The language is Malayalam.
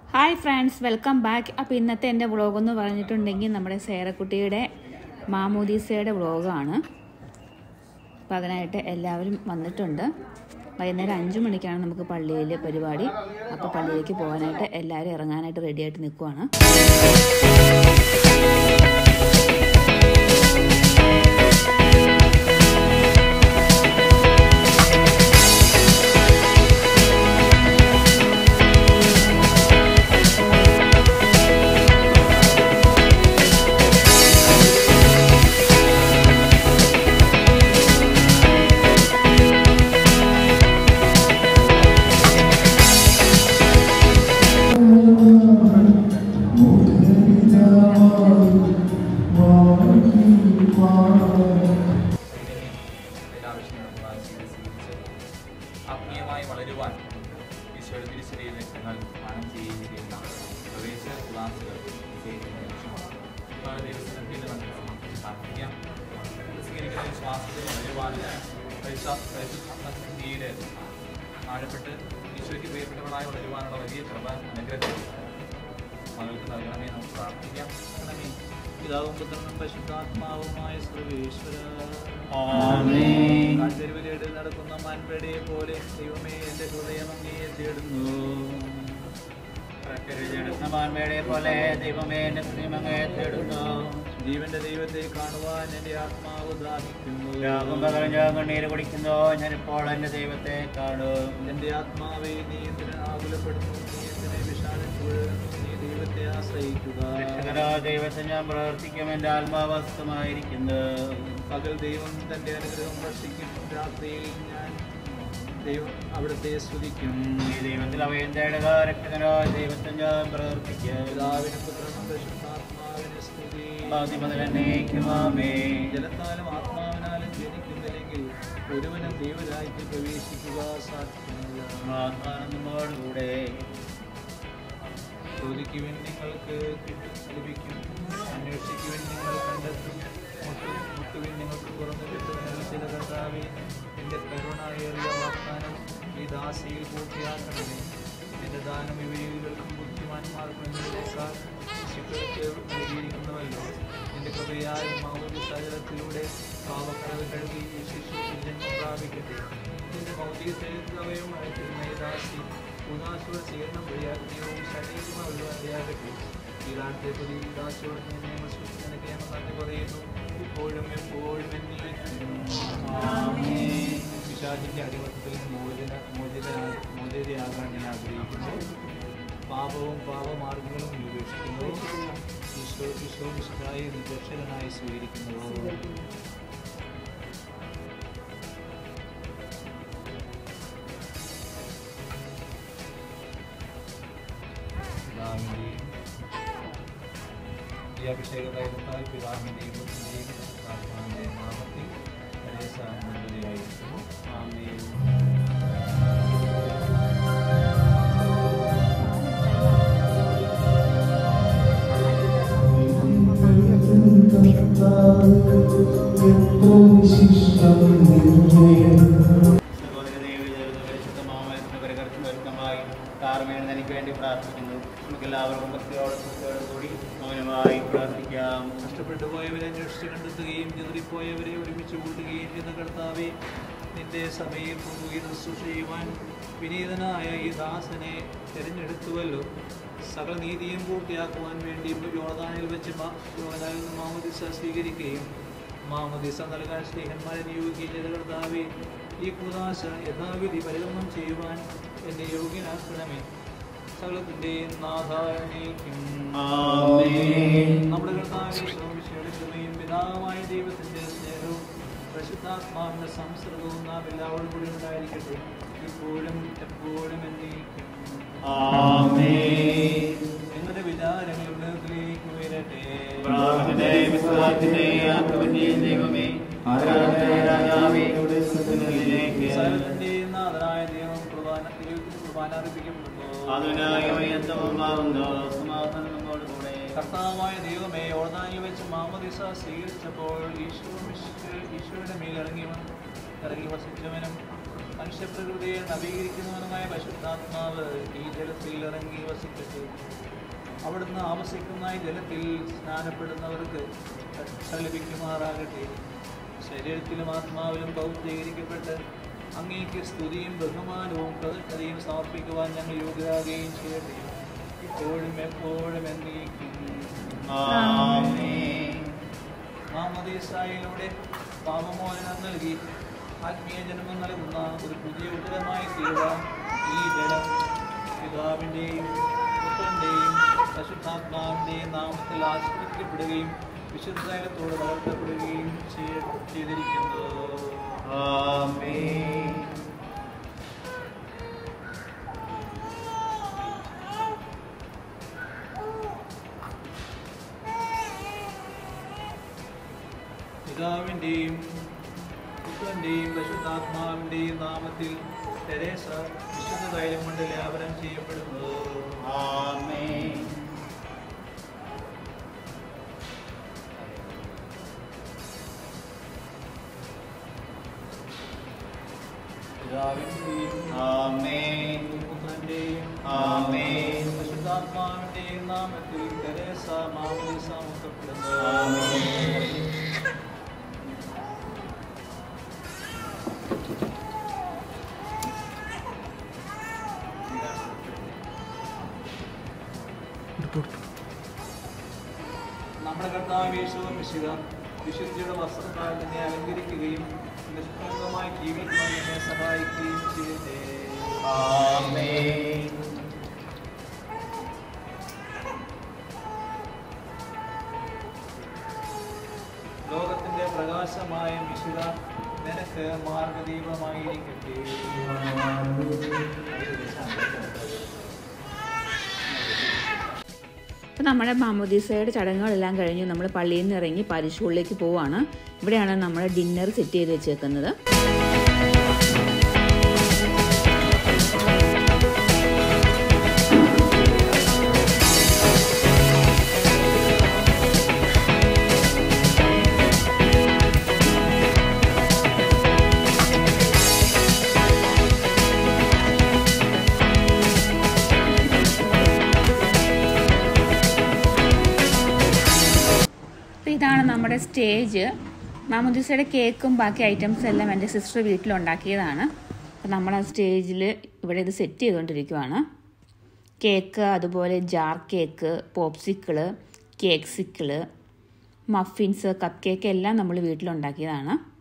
ഹായ് ഫ്രണ്ട്സ് വെൽക്കം ബാക്ക് അപ്പോൾ ഇന്നത്തെ എൻ്റെ വ്ളോഗ് എന്ന് പറഞ്ഞിട്ടുണ്ടെങ്കിൽ നമ്മുടെ സേറക്കുട്ടിയുടെ മാമൂദീസയുടെ വ്ളോഗാണ് അപ്പോൾ അതിനായിട്ട് എല്ലാവരും വന്നിട്ടുണ്ട് വൈകുന്നേരം അഞ്ച് മണിക്കാണ് നമുക്ക് പള്ളിയിൽ പരിപാടി അപ്പോൾ പള്ളിയിലേക്ക് പോകാനായിട്ട് എല്ലാവരും ഇറങ്ങാനായിട്ട് റെഡിയായിട്ട് നിൽക്കുവാണ് ആത്മീയമായി വളരുവാൻ ഈശോയുടെ തിരിച്ചറിയിൽ ഞങ്ങൾ പാനം ചെയ്യുകയില്ല പ്രവേശ ക്ലാസുകൾ ചെയ്യുന്ന ലക്ഷ്യമാണ് ഇപ്പോൾ ദൈവസന്നിധിയിൽ നമുക്ക് പ്രാർത്ഥിക്കാം സ്വീകരിക്കുന്ന വിശ്വാസത്തിൽ വളരുവാനും പരിശുദ്ധിയിൽ ആഴപ്പെട്ട് ഈശോയ്ക്ക് പ്രിയപ്പെട്ടവളായി വളരുവാനുള്ള വലിയ കൃപ അനുഗ്രഹം മകൾക്ക് നൽകണമേ നമുക്ക് പ്രാർത്ഥിക്കാം നൽകണമേ പിതാവും പുത്രനും പരിശുദ്ധാത്മാവുമായ സർവേശ്വര കാൽതെരുവിലേട് നടക്കുന്ന മാൻപേടയെ പോലെ ദൈവമേ എന്റെ ഹൃദയം അങ്ങയെ തേടുന്നു മാൻപേടയെ പോലെ ദൈവമേ എന്റെ ഹൃദയമങ്ങയെ തേടുന്നു ജീവന്റെ ദൈവത്തെ കാണുവാൻ എന്റെ ആത്മാവ് ദാഹിക്കുന്നു രാഗം പകരം ഞാൻ കണ്ണീര് കുടിക്കുന്നു ഞാനിപ്പോൾ എന്റെ ദൈവത്തെ കാണും എന്റെ ആത്മാവെ നീ എന്തിന് ആകുലപ്പെടുന്നു നീ എന്തിനെ വിഷാദിച്ചു നീ ദൈവത്തെ ആശ്രയിക്കുക രക്ഷകരാ ദൈവത്തെ ഞാൻ പ്രവർത്തിക്കും എന്റെ ആത്മാവ് അസ്തമായിരിക്കുന്നു പകൽ ദൈവം തന്റെ അനുഗ്രഹം വർഷിക്കും രാത്രിയിൽ ഞാൻ ദൈവം അവിടുത്തെ സ്തുതിക്കും ഈ ദൈവത്തിൽ അവയും തേടുക രക്ഷകരാ ദൈവത്തെ ഞാൻ പ്രവർത്തിക്കും പിതാവിനും പുത്രനും പരിശുദ്ധാത്മാവിന് സ്തുതി ആദ്യം മുതൽ എന്നേക്കുമാമേ ജലത്താലും ആത്മാവിനാലും ജനിക്കുന്നില്ലെങ്കിൽ ഒരുവനും ദൈവരാജ്യത്തിൽ പ്രവേശിക്കുക സാധിക്കുന്നില്ല ആത്മാനം നമ്മോടുകൂടെ ചോദിക്കുവിൻ നിങ്ങൾക്ക് കിട്ടും ലഭിക്കും അന്വേഷിക്കുവിൻ നിങ്ങൾ കണ്ടെത്തും മുട്ടു മുട്ടുവിൻ നിങ്ങൾക്ക് തുറന്നു കിട്ടുമെന്നുള്ള ചില കർത്താവെ എൻ്റെ കരുണയേറിയ വാഗ്ദാനം ഈ ദാസിയിൽ പൂർത്തിയാക്കണമേ എൻ്റെ ദാനം ഇവയിൽക്കും ബുദ്ധിമാന്മാർക്കും എന്നതിനേക്കാൾ ശിഷ്യർക്ക് നൽകിയിരിക്കുന്നുവല്ലോ എൻ്റെ കൃപയായ മൗലിക സാഹചര്യത്തിലൂടെ പാവക്കടവ് കഴുകി ഈ ശിശു ജന്മം പ്രാപിക്കട്ടെ ഇതിൻ്റെ ഭൗതിക ചരിത്രവും അയച്ചിരുന്ന ഈ ദാസി ഉദാശോട് ചേർന്ന വഴിയാജ്ഞവും ശരീരമുള്ള ഇടയാകട്ടെ ഈരാട്ടത്തെ പ്രതി ഉദാശോട് ഞാൻ നിയമസൂചനയ്ക്ക് ഞാൻ നന്ദി പറയുന്നു ഇപ്പോഴും എപ്പോഴും എന്നീ പിശാചിന്റെ അടിമത്തത്തിൽ മോചന മോചിത മോചിതയാകാൻ ഞാൻ ആഗ്രഹിക്കുന്നു പാപവും പാപമാർഗങ്ങളും ഉപേക്ഷിക്കുന്നു ഈശോ ഈശോ വിശുദ്ധായി രക്ഷകനായി സ്വീകരിക്കുന്നു പിതാവിൻ്റെയും ഈ അഭിഷേക തൈലത്താൽ പിതാവിൻ്റെയും പുത്രൻ്റെയും ആത്മാവിൻ്റെയും നാമത്തിൽ പരേശായിരിക്കുന്നു ആമേൻ എനിക്ക് വേണ്ടി പ്രാർത്ഥിക്കുന്നു നമുക്ക് എല്ലാവർക്കും ഭക്തിയോടെ ഭക്തിയോടെ കൂടി മൗനമായി പ്രാർത്ഥിക്കാം നഷ്ടപ്പെട്ടു പോയവരെ അന്വേഷിച്ച് കണ്ടെത്തുകയും ചിതറിപ്പോയവരെ ഒരുമിച്ച് കൂട്ടുകയും ചെയ്യുന്ന കർത്താവെ നിന്റെ സഭയിൽ കൊണ്ടുപോയി ശുശ്രൂഷ ചെയ്യുവാൻ വിനീതനായ ഈ ദാസനെ തിരഞ്ഞെടുത്തുവല്ലോ സകല നീതിയും പൂർത്തിയാക്കുവാൻ വേണ്ടി യോർദാനിൽ വെച്ച് മാ- യോർദാനിൽ നിന്ന് മാമോദിസ സ്വീകരിക്കുകയും മാമോദിസ നൽകാൻ സ്നേഹന്മാരെ നിയോഗിക്കുകയും ചെയ്ത കർത്താവെ ഈ കുദാശ യഥാവിധി പരിഗണനം ചെയ്യുവാൻ എന്നെ യോഗ്യനാക്കണമേ സകലത്തിൻ്റെയും നാഥാരണേക്കും ആമേൻ. നമ്മുടെ കർത്താവിന്റെ കൃപയും പിതാവായ ദൈവത്തിന്റെ സ്നേഹവും പരിശുദ്ധാത്മാവിന്റെ സംസർഗവും നാം എല്ലാവരും കൂടി ഉണ്ടായിരിക്കട്ടെ ഇപ്പോഴും എപ്പോഴും എന്നേക്കും ആമേൻ. നിങ്ങളുടെ വിചാരങ്ങൾ ഉന്നതത്തിലേക്ക് ഉയരട്ടെ പ്രാർത്ഥനയും വിശ്വാസത്തിന്റെയും ആത്മവിന്റെയും ദൈവമേ ആരാധനയെ രാജാവേ ഇവിടെ സത്യത്തിലേക്ക് സകലത്തിന്റെയും നാഥനായ ദൈവം കുർബാന ദൈവത്തിന് കുർബാന അർപ്പിക്കപ്പെടുന്നു അതിനായി വയ്യത്തവുമാവുന്നു സമാധാനം നമ്മോടുകൂടെ കർത്താവായ ദൈവമേ ഓർദാനിൽ വെച്ച് മാമദിസ സ്വീകരിച്ചപ്പോൾ ഈശോ ഈശോ- ഈശോയുടെ മേൽ ഇറങ്ങി വന്ന് ഇറങ്ങി വസിച്ചവനും മനുഷ്യപ്രകൃതിയെ നവീകരിക്കുന്നവനുമായ പരിശുദ്ധാത്മാവ് ഈ ജലത്തിൽ ഇറങ്ങി വസിക്കട്ടെ അവിടുന്ന് ആവസിക്കുന്ന ഈ ജലത്തിൽ സ്നാനപ്പെടുന്നവർക്ക് രക്ഷ ലഭിക്കുമാറാകട്ടെ ശരീരത്തിലും ആത്മാവിലും പൗത്രീകരിക്കപ്പെട്ട് അങ്ങേക്ക് സ്തുതിയും ബഹുമാനവും പ്രതിഷ്ഠതയും സമർപ്പിക്കുവാൻ ഞങ്ങൾ യോഗ്യരാകുകയും ചെയ്യട്ടെ ഇപ്പോഴും എപ്പോഴും എന്നേക്കും ആമേൻ മാമതീസായിലൂടെ പാപമോചനം നൽകി ആത്മീയ ജന്മം നൽകുന്ന ഒരു പുതിയ ഉത്തരമായി തീരുവാൻ ഈ ജലം പിതാവിൻ്റെയും പുത്രൻ്റെയും പരിശുദ്ധാത്മാവിൻ്റെയും നാമത്തിൽ ആശ്രയിക്കപ്പെടുകയും വിശുദ്ധത്തോട് വളർത്തപ്പെടുകയും ചെയ്യ- ചെയ്തിരിക്കുന്നു ആമേൻ പിതാവിൻ്റെയും പുത്രൻ്റെയും പരിശുദ്ധാത്മാവിൻ്റെയും നാമത്തിൽ തെരേസ വിശുദ്ധ തൈലം കൊണ്ട് ലാപനം ചെയ്യപ്പെടുന്നു ആമേൻ പിതാവിൻ്റെയും ആമേൻ പുത്രൻ്റെയും ആമേൻ പരിശുദ്ധാത്മാവിൻ്റെയും നാമത്തിൽ തെരേസ മാമോദിസ മുത്തപ്പെടുന്നു ആമേൻ നമ്മുടെ കർത്താവ് യേശു മിശിക വിശുദ്ധിയുടെ വസ്ത്രത്താൽ തന്നെ അലങ്കരിക്കുകയും നിഷ്കളങ്കമായി ജീവിക്കുവാൻ എന്നെ സഹായിക്കുകയും ചെയ്യട്ടെ ആമേൻ ലോകത്തിന്റെ പ്രകാശമായ മിശിക നിനക്ക് മാർഗദീപമായിരിക്കട്ടെ അപ്പോൾ നമ്മുടെ മാമോദീസയുടെ ചടങ്ങുകളെല്ലാം കഴിഞ്ഞ് നമ്മൾ പള്ളിയിൽ നിന്ന് ഇറങ്ങി പരിശുള്ളിലേക്ക് പോവാണ് ഇവിടെയാണ് നമ്മൾ ഡിന്നർ സെറ്റ് ചെയ്ത് വെച്ചേക്കുന്നത് അപ്പോൾ ഇതാണ് നമ്മുടെ സ്റ്റേജ് മാമുദിസയുടെ കേക്കും ബാക്കി ഐറ്റംസ് എല്ലാം എൻ്റെ സിസ്റ്റർ വീട്ടിലുണ്ടാക്കിയതാണ് അപ്പോൾ നമ്മൾ ആ സ്റ്റേജിൽ ഇവിടെ ഇത് സെറ്റ് ചെയ്തുകൊണ്ടിരിക്കുവാണ് കേക്ക് അതുപോലെ jar cake popsicle cakesicle muffins cupcake എല്ലാം നമ്മൾ വീട്ടിലുണ്ടാക്കിയതാണ്